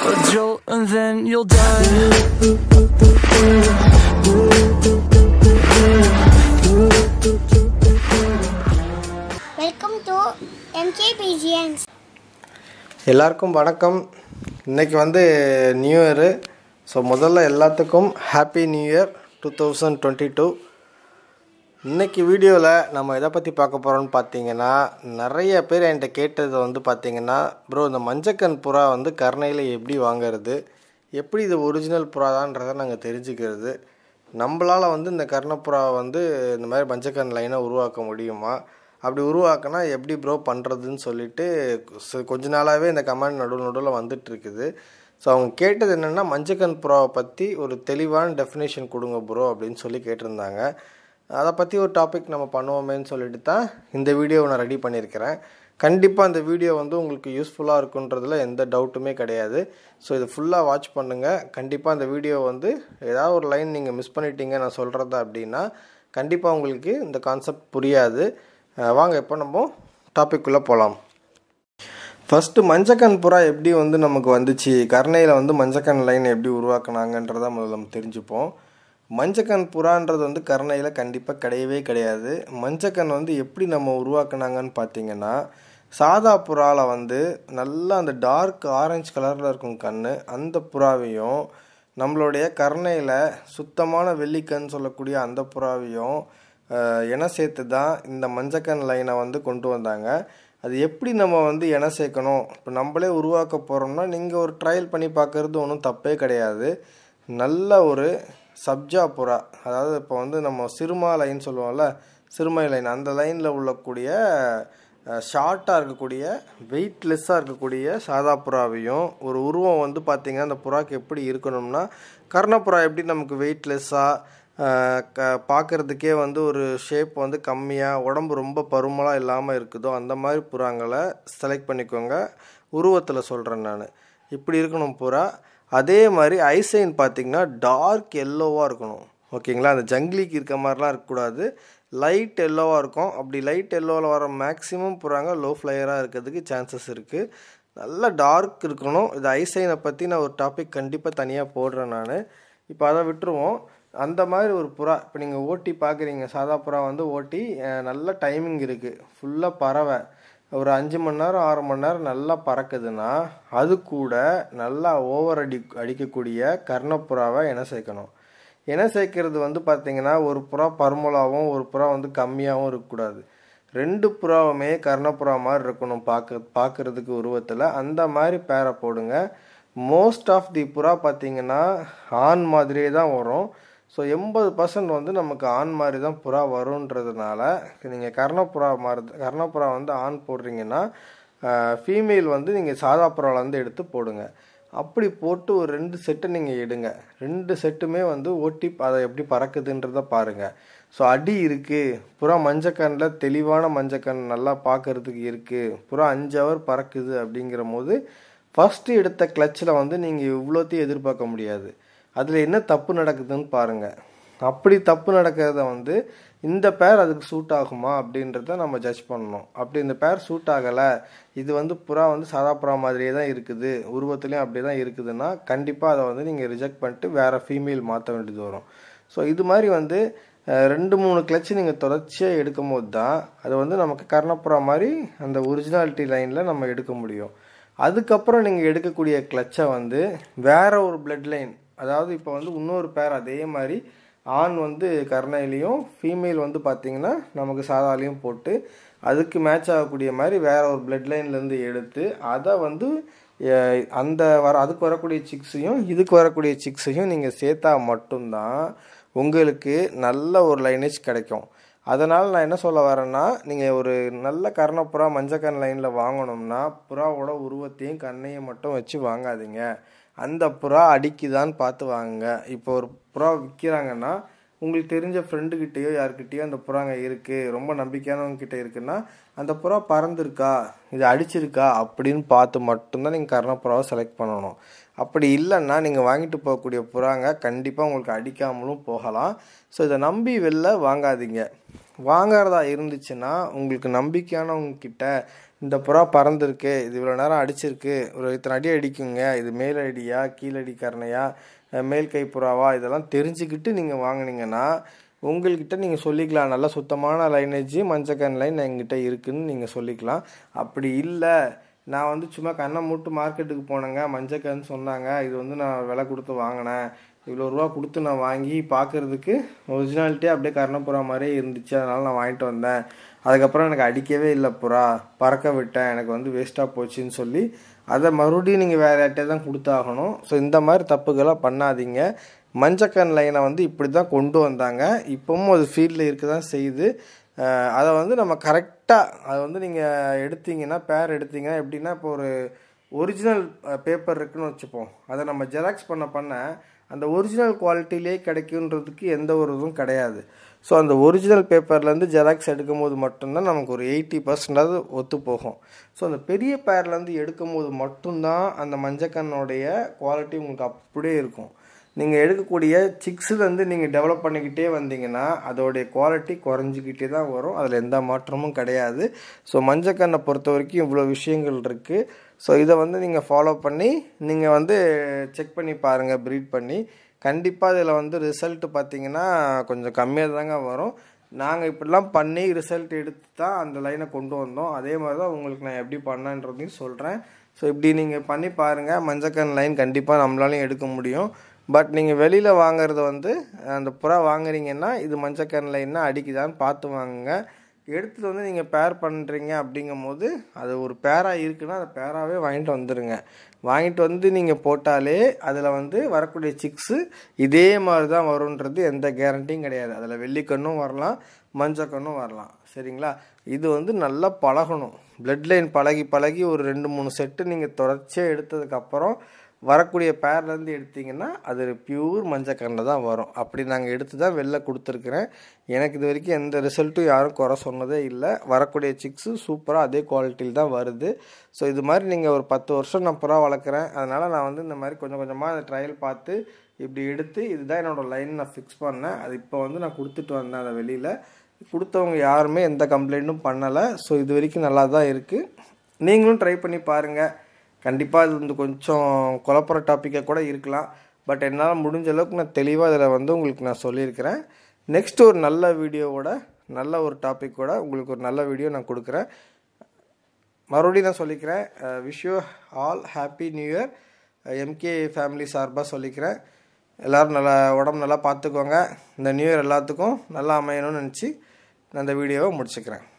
A jolt and then you'll die. Welcome to எம்கேபிஜிஎன்ஸ் எல்லாருக்கும் வணக்கம் இன்னைக்கு வந்து நியூ இயரு ஸோ முதல்ல எல்லாத்துக்கும் happy new year two thousand twenty two இன்னைக்கு வீடியோவில் நம்ம எதை பற்றி பார்க்க போகிறோம்னு பார்த்தீங்கன்னா நிறைய பேர் என்கிட்ட கேட்டது வந்து பார்த்தீங்கன்னா ப்ரோ இந்த மஞ்சக்கண் புறா வந்து கருணையில் எப்படி வாங்குறது எப்படி இது ஒரிஜினல் புறாதான்றதை நாங்கள் தெரிஞ்சுக்கிறது நம்மளால் வந்து இந்த கர்ணப்புறாவை வந்து இந்த மாதிரி மஞ்சக்கண் லைனை உருவாக்க முடியுமா அப்படி உருவாக்கினா எப்படி ப்ரோ பண்ணுறதுன்னு சொல்லிட்டு ச- கொஞ்ச நாளாகவே இந்த கமெண்ட் நடுவில் நடுவில் வந்துட்டு இருக்குது ஸோ அவங்க கேட்டது என்னென்னா மஞ்சக்கண் புறாவை பற்றி ஒரு தெளிவான டெஃபினேஷன் கொடுங்க ப்ரோ அப்படின்னு சொல்லி கேட்டிருந்தாங்க அதை பற்றி ஒரு டாபிக் நம்ம பண்ணுவோமேன்னு சொல்லிட்டு தான் இந்த வீடியோவை நான் ரெடி பண்ணியிருக்கிறேன் கண்டிப்பாக இந்த வீடியோ வந்து உங்களுக்கு யூஸ்ஃபுல்லாக இருக்குன்றதுல எந்த டவுட்டுமே கிடையாது ஸோ இது ஃபுல்லாக வாட்ச் பண்ணுங்கள் கண்டிப்பாக இந்த வீடியோ வந்து ஏதாவது ஒரு லைன் நீங்கள் மிஸ் பண்ணிட்டீங்க நான் சொல்கிறத அப்படின்னா கண்டிப்பாக உங்களுக்கு இந்த கான்செப்ட் புரியாது அஹ் வாங்க இப்போ நம்ம டாபிக்குள்ளே போகலாம் ஃபஸ்ட்டு மஞ்சக்கண் புறா எப்படி வந்து நமக்கு வந்துச்சு கருணையில் வந்து மஞ்சக்கண் லைன் எப்படி உருவாக்குனாங்கன்றதை முதல்ல நம்ம தெரிஞ்சுப்போம் மஞ்சக்கண் புறான்றது வந்து கருணையில் கண்டிப்பாக கிடையவே கிடையாது மஞ்சக்கண் வந்து எப்படி நம்ம உருவாக்குனாங்கன்னு பார்த்தீங்கன்னா சாதா புறாவில் வந்து நல்லா அந்த டார்க் ஆரஞ்சு கலரில் இருக்கும் கண் அந்த புறாவையும் நம்மளுடைய கருணையில் சுத்தமான வெள்ளிக்கண் சொல்லக்கூடிய அந்த புறாவையும் அஹ், இணை சேர்த்து தான் இந்த மஞ்சக்கண் லைனை வந்து கொண்டு வந்தாங்க அது எப்படி நம்ம வந்து இணை சேர்க்கணும் இப்போ நம்மளே உருவாக்க போகிறோம்னா நீங்கள் ஒரு ட்ரையல் பண்ணி பார்க்கறது ஒன்றும் தப்பே கிடையாது நல்ல ஒரு சப்ஜா புறா அதாவது இப்போ வந்து நம்ம சிறுமா லைன் சொல்லுவோம்ல சிறுமை லைன் அந்த லைனில் உள்ளக்கூடிய ஷார்ட்டாக இருக்கக்கூடிய வெயிட்லெஸ்ஸாக இருக்கக்கூடிய சாதா புறாவையும் ஒரு உருவம் வந்து பார்த்திங்கன்னா அந்த புறாக்கு எப்படி இருக்கணும்னா கர்ணப்புறா எப்படி நமக்கு வெயிட்லெஸ்ஸாக க பார்க்குறதுக்கே வந்து ஒரு ஷேப் வந்து கம்மியாக உடம்பு ரொம்ப பருமலாக இல்லாமல் இருக்குதோ அந்த மாதிரி புறாங்களை செலக்ட் பண்ணிக்கோங்க உருவத்தில் சொல்கிறேன் நான் இப்படி இருக்கணும் புறா அதே மாதிரி ஐசைன் பார்த்தீங்கன்னா டார்க் எல்லோவாக இருக்கணும் ஓகேங்களா அந்த ஜங்கிலிக்கு இருக்க மாதிரிலாம் இருக்கக்கூடாது லைட் எல்லோவாக இருக்கும் அப்படி லைட் எல்லோவில் வர மேக்ஸிமம் புறாங்க லோ ஃப்ளையராக இருக்கிறதுக்கு சான்சஸ் இருக்குது நல்லா டார்க் இருக்கணும் இது ஐசைனை பற்றி நான் ஒரு டாபிக் கண்டிப்பாக தனியாக போடுறேன் நான் இப்போ அதை விட்டுருவோம் அந்த மாதிரி ஒரு புறா இப்போ நீங்கள் ஓட்டி பார்க்குறீங்க சாதா புறா வந்து ஓட்டி அஹ், நல்ல டைமிங் இருக்குது ஃபுல்லாக பறவை ஒரு அஞ்சு மணி நேரம் ஆறு மணி நேரம் நல்லா பறக்குதுன்னா அது கூட நல்லா ஓவர் அடி அடிக்கக்கூடிய கர்ணப்புறாவை இணை சேர்க்கணும் இணை சேர்க்கறது வந்து பார்த்தீங்கன்னா ஒரு புறா பருமலாகவும் ஒரு புறா வந்து கம்மியாகவும் இருக்கக்கூடாது ரெண்டு புறாவுமே கர்ணப்புறா மாதிரி இருக்கணும் பார்க்க பார்க்கறதுக்கு உருவத்தில் அந்த மாதிரி பேரை போடுங்க மோஸ்ட் ஆஃப் தி புறா பார்த்தீங்கன்னா ஆண் மாதிரியே தான் வரும் ஸோ எண்பது பர்சன்ட் வந்து நமக்கு ஆண் மாதிரி தான் புறா வருன்றதுனால நீங்கள் கர்ணப்புறா மாதிரி கர்ணப்புறா வந்து ஆண் போடுறீங்கன்னா ஃபீமேல் வந்து நீங்கள் சாதா புறாவில் வந்து எடுத்து போடுங்க அப்படி போட்டு ஒரு ரெண்டு செட்டு நீங்கள் எடுங்க ரெண்டு செட்டுமே வந்து ஓட்டி அதை எப்படி பறக்குதுன்றத பாருங்கள் ஸோ அடி இருக்குது புறா மஞ்சக்கண்ணில் தெளிவான மஞ்சக்கண் நல்லா பார்க்கறதுக்கு இருக்குது புறா அஞ்சு ஹவர் பறக்குது அப்படிங்கிற போது ஃபஸ்ட்டு எடுத்த கிளச்சில் வந்து நீங்கள் இவ்வளோத்தையும் எதிர்பார்க்க முடியாது அதில் என்ன தப்பு நடக்குதுன்னு பாருங்கள் அப்படி தப்பு நடக்கிறத வந்து இந்த பேர் அதுக்கு சூட் ஆகுமா அப்படின்றத நம்ம ஜட்ஜ் பண்ணணும் அப்படி இந்த பேர் சூட் ஆகலை இது வந்து புறா வந்து சாதா புறா மாதிரியே தான் இருக்குது உருவத்துலேயும் அப்படியே தான் இருக்குதுன்னா கண்டிப்பாக அதை வந்து நீங்கள் ரிஜெக்ட் பண்ணிட்டு வேறு ஃபீமேல் மாற்ற வேண்டியது வரும் ஸோ இது மாதிரி வந்து அஹ், ரெண்டு மூணு கிளச்சு நீங்கள் தொடர்ச்சியாக எடுக்கும் போது தான் அது வந்து நமக்கு கர்ணப்புறா மாதிரி அந்த ஒரிஜினாலிட்டி லைனில் நம்ம எடுக்க முடியும் அதுக்கப்புறம் நீங்கள் எடுக்கக்கூடிய கிளச்சை வந்து வேற ஒரு பிளட் லைன் அதாவது இப்போ வந்து இன்னொரு பேர் அதே மாதிரி ஆண் வந்து கருணையிலையும் ஃபீமேல் வந்து பார்த்தீங்கன்னா நமக்கு சாதாலையும் போட்டு அதுக்கு மேட்ச் ஆகக்கூடிய மாதிரி வேற ஒரு பிளட் லைன்லேருந்து எடுத்து அதை வந்து அஹ், அந்த வர அதுக்கு வரக்கூடிய சிக்ஸையும் இதுக்கு வரக்கூடிய சிக்ஸையும் நீங்கள் சேர்த்தா மட்டும்தான் உங்களுக்கு நல்ல ஒரு லைனேஜ் கிடைக்கும் அதனால் நான் என்ன சொல்ல வரேன்னா நீங்கள் ஒரு நல்ல கர்ணப்புறா மஞ்சக்கண் லைனில் வாங்கணும்னா புறாவோட உருவத்தையும் கண்ணையும் மட்டும் வச்சு வாங்காதீங்க அந்த புறா அடிக்குதான்னு பார்த்து வாங்குங்க இப்போ ஒரு புறா விற்கிறாங்கன்னா உங்களுக்கு தெரிஞ்ச ஃப்ரெண்டுக்கிட்டேயோ யார்கிட்டயோ அந்த புறாங்க இருக்குது ரொம்ப நம்பிக்கையானவங்க கிட்ட இருக்குன்னா அந்த புறா பறந்துருக்கா இது அடிச்சிருக்கா அப்படின்னு பார்த்து மட்டும்தான் நீங்கள் கர்ணப்புறாவை செலக்ட் பண்ணணும் அப்படி இல்லைன்னா நீங்கள் வாங்கிட்டு போகக்கூடிய புறாங்க கண்டிப்பாக உங்களுக்கு அடிக்காமலும் போகலாம் ஸோ இதை நம்பி வெளில வாங்காதீங்க வாங்கிறதா இருந்துச்சுன்னா உங்களுக்கு நம்பிக்கையானவங்க கிட்ட இந்த புறா பறந்துருக்கு இது இவ்வளோ நேரம் அடிச்சிருக்கு ஒரு இத்தனை அடி அடிக்குங்க இது மேல் அடியா கீழடி கரணையா அஹ் மேல் கை புறாவா இதெல்லாம் தெரிஞ்சுக்கிட்டு நீங்கள் வாங்குனீங்கன்னா உங்கள்கிட்ட நீங்கள் சொல்லிக்கலாம் நல்ல சுத்தமான லைனேஜ் மஞ்சக்கன் லைன் என்கிட்ட இருக்குன்னு நீங்கள் சொல்லிக்கலாம் அப்படி இல்லை நான் வந்து சும்மா கண்ணை மூட்டு மார்க்கெட்டுக்கு போனேங்க மஞ்சக்கன்னு சொன்னாங்க இது வந்து நான் விலை கொடுத்து வாங்கினேன் இவ்வளோ ரூபா கொடுத்து நான் வாங்கி பார்க்கறதுக்கு ஒரிஜினாலிட்டி அப்படியே கர்ணப்புறா மாதிரியே இருந்துச்சு அதனால் நான் வாங்கிட்டு வந்தேன் அதுக்கப்புறம் எனக்கு அடிக்கவே இல்லை புறா பறக்க விட்டேன் எனக்கு வந்து வேஸ்ட்டாக போச்சுன்னு சொல்லி அதை மறுபடியும் நீங்கள் வேறு யார்கிட்டே தான் கொடுத்தாகணும் ஸோ இந்த மாதிரி தப்புகளை பண்ணாதீங்க மஞ்சக்கன் லைனை வந்து இப்படி தான் கொண்டு வந்தாங்க இப்போவும் அது ஃபீல்டில் இருக்க தான் செய்யுது அஹ் அதை வந்து நம்ம கரெக்டாக அதை வந்து நீங்கள் எடுத்தீங்கன்னா பேர் எடுத்தீங்கன்னா எப்படின்னா இப்போ ஒரு ஒரிஜினல் பேப்பர் இருக்குன்னு வச்சுப்போம் அதை நம்ம ஜெராக்ஸ் பண்ண பண்ண அந்த ஒரிஜினல் குவாலிட்டிலே கிடைக்குன்றதுக்கு எந்த ஒரு இதுவும் கிடையாது ஸோ அந்த ஒரிஜினல் பேப்பர்லேருந்து ஜெராக்ஸ் எடுக்கும்போது மட்டும்தான் நமக்கு ஒரு எயிட்டி பர்சன்டாவது ஒத்து போகும் ஸோ அந்த பெரிய பேர்லேருந்து எடுக்கும்போது மட்டும்தான் அந்த மஞ்சக்கண்ணுடைய குவாலிட்டி உங்களுக்கு அப்படியே இருக்கும் நீங்கள் எடுக்கக்கூடிய சிக்ஸ்லேருந்து நீங்கள் டெவலப் பண்ணிக்கிட்டே வந்தீங்கன்னா அதோடைய குவாலிட்டி குறைஞ்சிக்கிட்டே தான் வரும் அதில் எந்த மாற்றமும் கிடையாது ஸோ மஞ்சக்கண்ணை பொறுத்த வரைக்கும் இவ்வளோ விஷயங்கள் இருக்குது ஸோ இதை வந்து நீங்கள் ஃபாலோ பண்ணி நீங்கள் வந்து செக் பண்ணி பாருங்கள் ப்ரீட் பண்ணி கண்டிப்பாக இதில் வந்து ரிசல்ட் பார்த்தீங்கன்னா கொஞ்சம் கம்மியாக தாங்க வரும் நாங்கள் இப்படிலாம் பண்ணி ரிசல்ட் எடுத்து தான் அந்த லைனை கொண்டு வந்தோம் அதே மாதிரி தான் உங்களுக்கு நான் எப்படி பண்ணேன்றதையும் சொல்கிறேன் ஸோ இப்படி நீங்கள் பண்ணி பாருங்கள் மஞ்சக்கன் லைன் கண்டிப்பாக நம்மளாலையும் எடுக்க முடியும் பட் நீங்கள் வெளியில் வாங்குறது வந்து அந்த புறா வாங்குறீங்கன்னா இது மஞ்சக்கன் லைன்னா அடிக்குதான்னு பார்த்து வாங்குங்க எடுத்துட்டு வந்து நீங்கள் பேர் பண்ணுறீங்க அப்படிங்கும்போது அது ஒரு பேராக இருக்குன்னா அந்த பேராகவே வாங்கிட்டு வந்துடுங்க வாங்கிட்டு வந்து நீங்கள் போட்டாலே அதில் வந்து வரக்கூடிய சிக்ஸு இதே மாதிரி தான் வரும்ன்றது எந்த கேரண்டியும் கிடையாது அதில் வெள்ளிக்கண்ணும் வரலாம் மஞ்சக்கண்ணும் வரலாம் சரிங்களா இது வந்து நல்லா பழகணும் பிளட் லைன் பழகி பழகி ஒரு ரெண்டு மூணு செட்டு நீங்கள் தொடர்ச்சியாக எடுத்ததுக்கப்புறம் வரக்கூடிய பேர்லேருந்து எடுத்தீங்கன்னா அது பியூர் மஞ்சக்கண்டை தான் வரும் அப்படி நாங்கள் எடுத்து தான் வெளில கொடுத்துருக்குறேன் எனக்கு இது வரைக்கும் எந்த ரிசல்ட்டும் யாரும் குறை சொன்னதே இல்லை வரக்கூடிய சிக்ஸு சூப்பராக அதே குவாலிட்டியில் தான் வருது ஸோ இது மாதிரி நீங்கள் ஒரு பத்து வருஷம் நான் புறா வளர்க்குறேன் அதனால் நான் வந்து இந்த மாதிரி கொஞ்சம் கொஞ்சமாக அந்த ட்ரையல் பார்த்து இப்படி எடுத்து இதுதான் என்னோடய லைன் நான் ஃபிக்ஸ் பண்ணேன் அது இப்போ வந்து நான் கொடுத்துட்டு வந்தேன் அதை வெளியில் கொடுத்தவங்க யாருமே எந்த கம்ப்ளைண்ட்டும் பண்ணலை ஸோ இது வரைக்கும் நல்லா தான் இருக்குது நீங்களும் ட்ரை பண்ணி பாருங்கள் கண்டிப்பாக இது வந்து கொஞ்சம் குழப்புற டாப்பிக்காக கூட இருக்கலாம் பட் என்னால் முடிஞ்ச அளவுக்கு நான் தெளிவாக இதில் வந்து உங்களுக்கு நான் சொல்லியிருக்கிறேன் நெக்ஸ்ட் ஒரு நல்ல வீடியோவோட நல்ல ஒரு டாப்பிக்கோட உங்களுக்கு ஒரு நல்ல வீடியோ நான் கொடுக்குறேன் மறுபடியும் நான் சொல்லிக்கிறேன் wish you all happy new year MK family சார்பாக சொல்லிக்கிறேன் எல்லோரும் நல்லா உடம்பு நல்லா பார்த்துக்கோங்க இந்த நியூ இயர் எல்லாத்துக்கும் நல்லா அமையணும்னு நினச்சி நான் இந்த வீடியோவை முடிச்சுக்கிறேன்